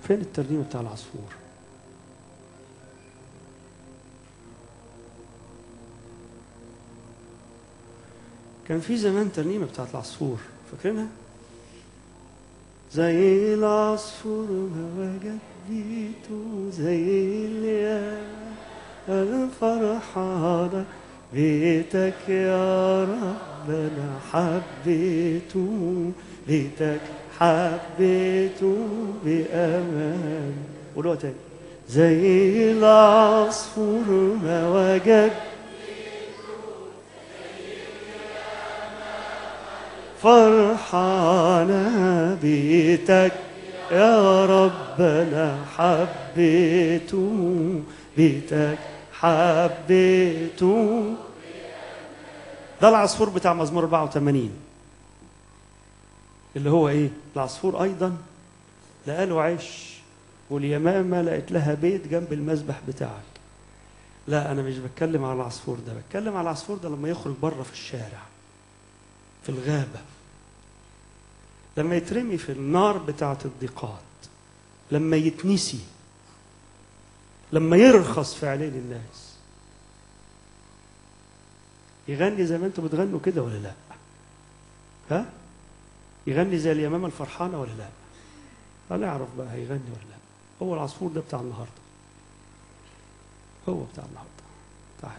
فين الترنيمة بتاع العصفور كان في زمان ترنيمة بتاعت العصفور فاكرينها زي العصفور ما وجد بيته زي الياس الفرحانة بيتك يا رب أنا حبيته بيتك حبيته بأمان قولوها تاني زي العصفور ما وجد فرحانة بيتك يا رب أنا حبيته بيتك حبيته ده العصفور بتاع مزمور 84 اللي هو ايه العصفور ايضا لقى له عيش واليمامه لقيت لها بيت جنب المذبح بتاعك لا انا مش بتكلم على العصفور ده بتكلم على العصفور ده لما يخرج بره في الشارع في الغابه لما يترمي في النار بتاعه الضيقات لما يتنسي لما يرخص في عينين الناس يغني زي ما انتم بتغنوا كده ولا لا ها يغني زي اليمامه الفرحانه ولا لا هنعرف بقى هيغني ولا لا هو العصفور ده بتاع النهارده هو بتاع النهارده تعالوا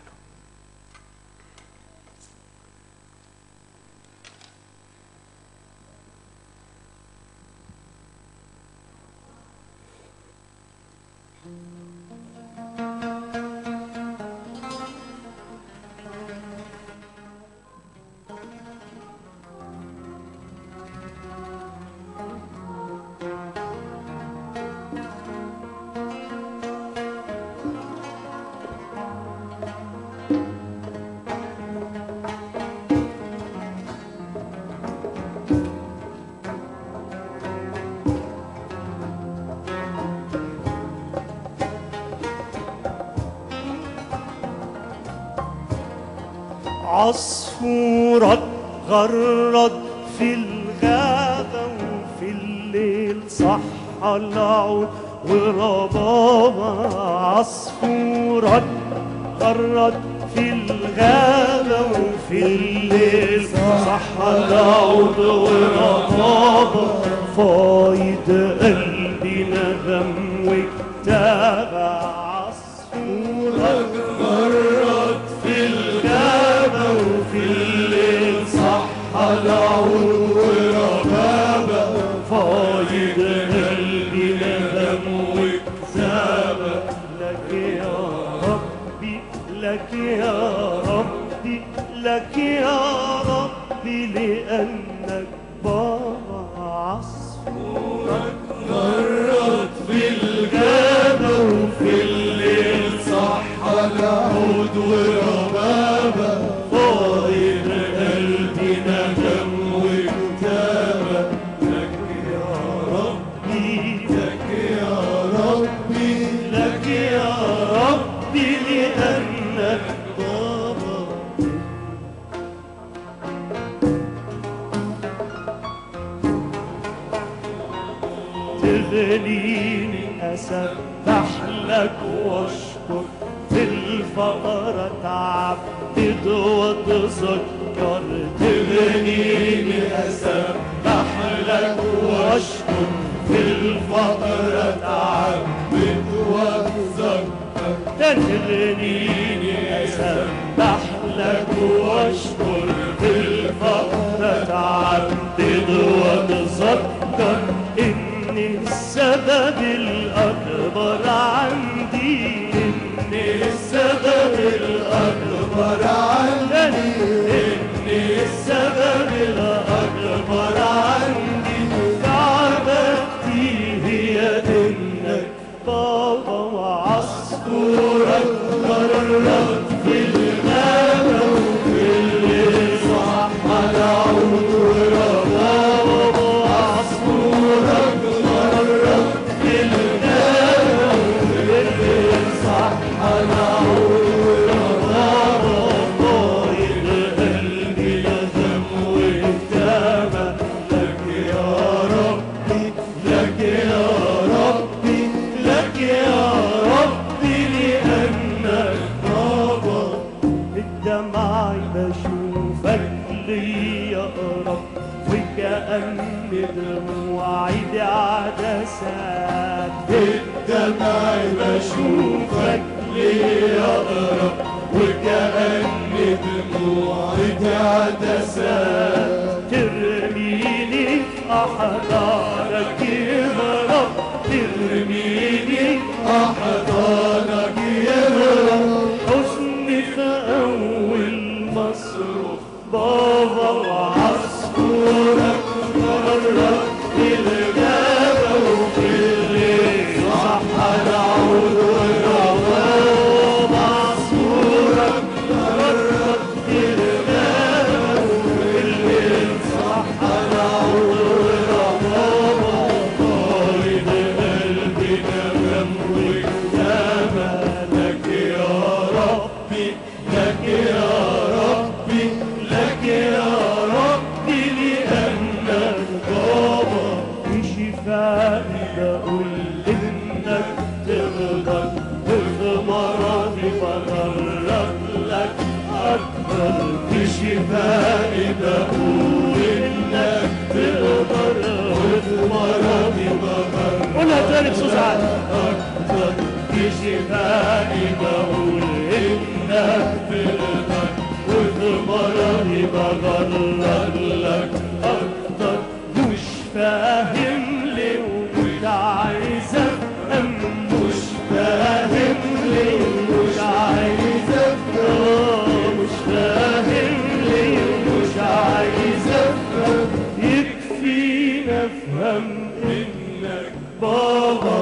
عصفورك غرد في الغابة وفي الليل صح العود وربابة عصفورك غرد في الغابة وفي الليل صح العود وربابة فايد قلبي نغم وكتابة عصفورك غرد في الغابة وفي الليل صح العود وربابة فايد قلبي نغم وكتابة لك يا ربي لك يا ربي لك يا ربي لأنك بابا عصفورك مرت في الغابة وفي الليل صح العود وربابة فايد قلبي نغم وكتابة لك يا ربي لك يا ربي لك يا ربي لأنك بابا تغنيني أسبح لك واشكر في الفقرة تعبد واتذكر تغنيني أسبح لك واشكر في الفقرة تعبد واتذكر تغنيني أسبح لك واشكر في الفقرة تعبد واتذكر إن السبب الأكبر عندي إن السبب الأكبر عندي إن السبب الأكبر عندي تعبتي هي إنك بابا وعصفورك مرت في الغابة وفي الليل صح العود وربابا وعصفورك مرت في الغابة عدسات بالدمع بشوفك ليه أقرب وكأن دموعي عدسات ترميني في أحضانك يا رب ترميني أحضانك يهرب حزن في أول مصروف بابا وعصفورك مرة في الغابة وفي الليل صح العود والرواب عصفورك مرة في الغابة وفي الليل صح العود والرواب طارد قلبي نغم وكتابة لك يا ربي لك يا ربي لك يا ربي لأنك بابا بشفائي بقول إنك تقدر وفي مرضي بغرب لك أكبر بشفائي بقول إنك تقدر وفي مرضي بغرب قولها تاني بصوت عالي أكبر بشفائي بقول إنك تقدر وفي مرضي بغرب لك أكتر مش فاهم ليه ومش عايز أفهم مش فاهم ليه ومش عايز أفهم مش فاهم ليه ومش عايز أفهم يكفينا أفهم إنك بابا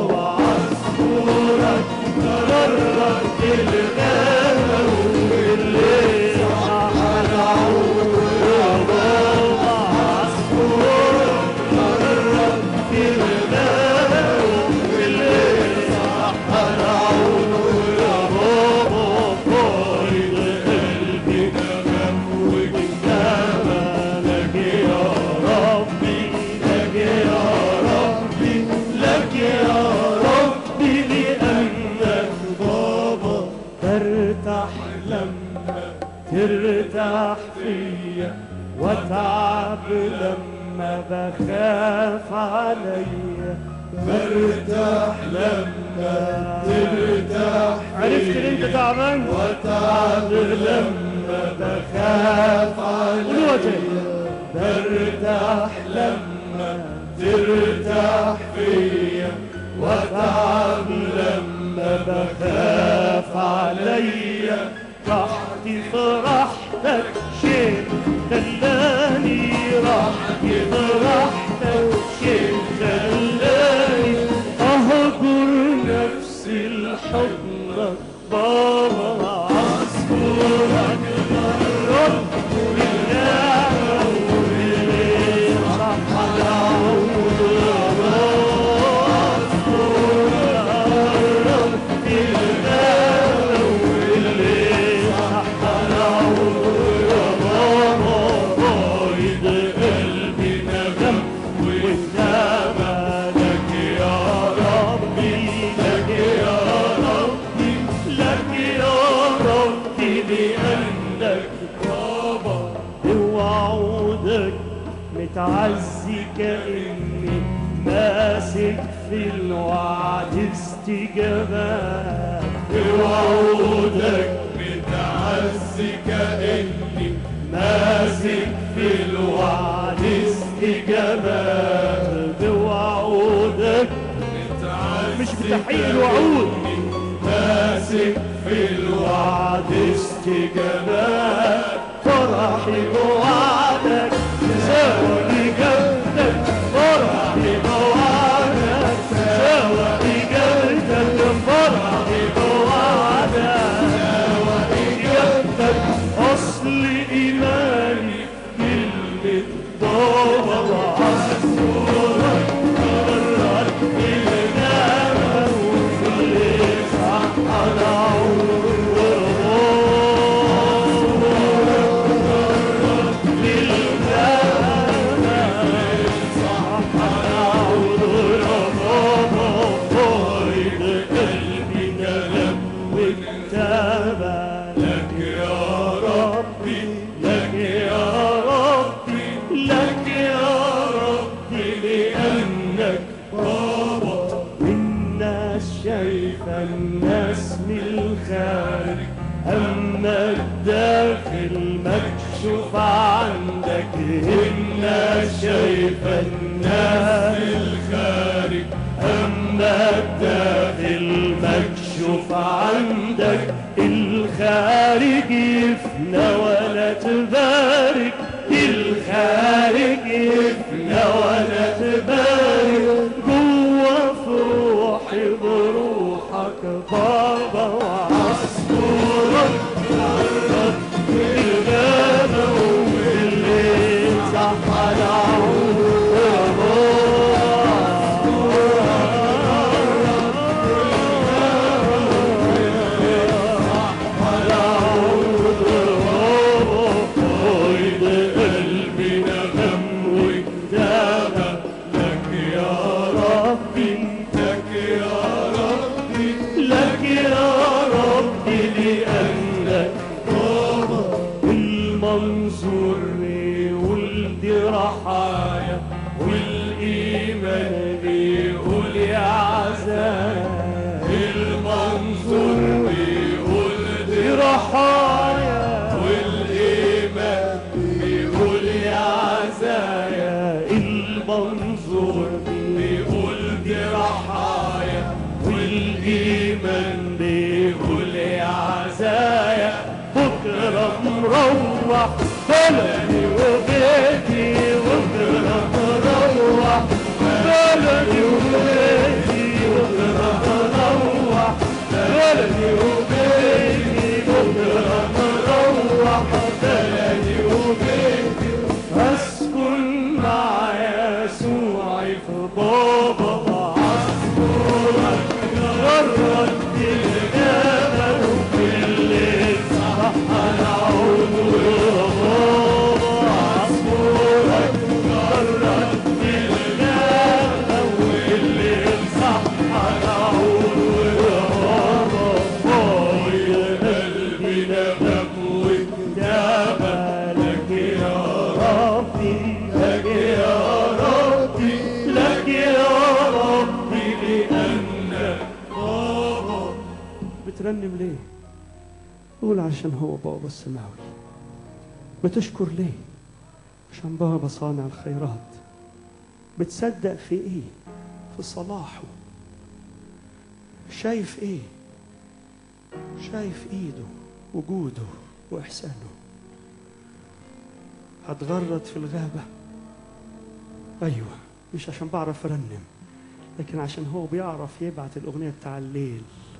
وعصفورك قررت الغابة والليل صح العود بابا عصفورك قررت الغابة والليل صح العود بابا فايد قلبي نغم وكتابة لك يا ربي لك يا ربي لك يا ربي لأنك بابا ترتاح لما ترتاح فيا واتعب لما بخاف عليا برتاح لما ترتاح عرفت ان انت تعبان وتعب لما بخاف قولوها تاني عليا برتاح لما ترتاح فيا وتعب لما بخاف عليا راحتي فرحتك شيء خلاني راحتي فرحتك شيء خلاني اهجر نفسي لحضنك بابا عصفورك رب بالله والليل صح العود وعودك متعزي كأني ماسك في الوعد استجابات بوعودك متعزي كأني ماسك في الوعد وعد استجابات بوعودك مش بتحقيق الوعود ماسك في الوعد وعد استجابات فرحي بوعدك ساوي جبتك فرحي بوعدك ساوي جبتك فرحي بوعدك ساوي جبتك أصل إيماني كلمة بابا وعصفورك قررت النعمة وفي الليل صح العود الناس من الخارج أما الداخل مكشوف عندك الناس شايفة الناس من الخارج أما الداخل مكشوف عندك الخارج يفنى ولا تبارك الخارج يفنى ولا تبارك جوا في روحي بروحك بابا وعصفورك قرب الغابة والليل صح على قلبي نغم وكتابة لك يا ربي لك يا ربي لك يا ربي لأنك بابا المنصور بيقول دي رحايا والإيمان بيقول يا عزايا المنصور بيقول دي رحايا والإيمان بيقول يا عزايا المنظور بيقول دي رحايا والإيمان بيقول يا عزايا بكرة مروح بلدي وبيتي بكرة مروح بلدي وبيتي بكرة مروح بلدي وبيتي بكرة مروح بلدي وبيتي أسكن مع يسوعي في بابا وعصفورك غرد الجبل وفي الليل صح العود وبابا عصفورك غرد الجبل وفي الليل صح العود وبابا يا قلبي نغم وكتابة لك يا ربي لك يا ربي لك يا ربي لأنك بابا بترنم ليه قول عشان هو بابا السماوي بتشكر ليه عشان بابا صانع الخيرات بتصدق في ايه في صلاحه شايف ايه شايف ايده وجوده واحسانه هتغرد في الغابه ايوه مش عشان بعرف ارنم لكن عشان هو بيعرف يبعت الاغنيه بتاع الليل